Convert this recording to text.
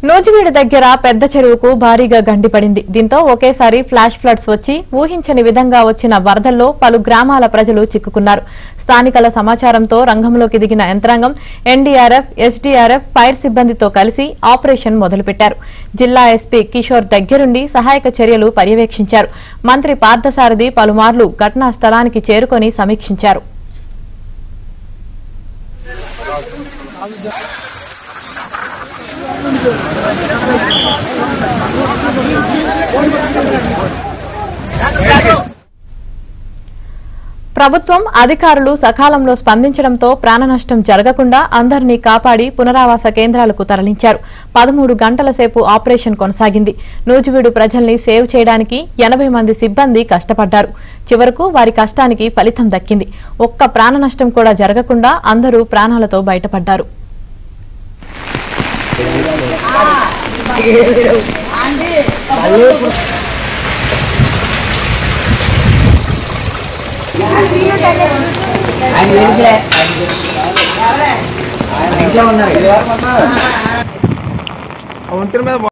నూజివీడు దగ్గర పెద్ద చెరువుకు భారీగా గండిపడింది దీంతో ఒకేసారి ఫ్లాష్ ఫ్లడ్స్ వచ్చి ఊహించని విధంగా వచ్చిన వరదల్లో పలు గ్రామాల ప్రజలు చిక్కుకున్నారు స్థానికుల సమాచారంతో రంగంలోకి దిగిన యంత్రాంగం ఎన్డీఆర్ఎఫ్ ఎస్డీఆర్ఎఫ్ ఫైర్ సిబ్బందితో కలిసి ఆపరేషన్ మొదలుపెట్టారు జిల్లా ఎస్పీ కిషోర్ దగ్గరుండి సహాయక చర్యలు పర్యవేక్షించారు మంత్రి పార్థసారథి పలుమార్లు ఘటనా స్థలానికి చేరుకొని సమీక్షించారు ప్రభుత్వం అధికారులు సకాలంలో స్పందించడంతో ప్రాణ నష్టం జరగకుండా అందరినీ కాపాడి పునరావాస కేంద్రాలకు తరలించారు పదమూడు గంటల సేపు ఆపరేషన్ కొనసాగింది నూజివీడు ప్రజల్ని సేవ్ చేయడానికి ఎనభై మంది సిబ్బంది కష్టపడ్డారు చివరకు వారి కష్టానికి ఫలితం దక్కింది ఒక్క ప్రాణ నష్టం కూడా జరగకుండా అందరూ ప్రాణాలతో బయటపడ్డారు ఆయన వెళ్తే ఇంట్లో ఉన్నారు వంతెన మీద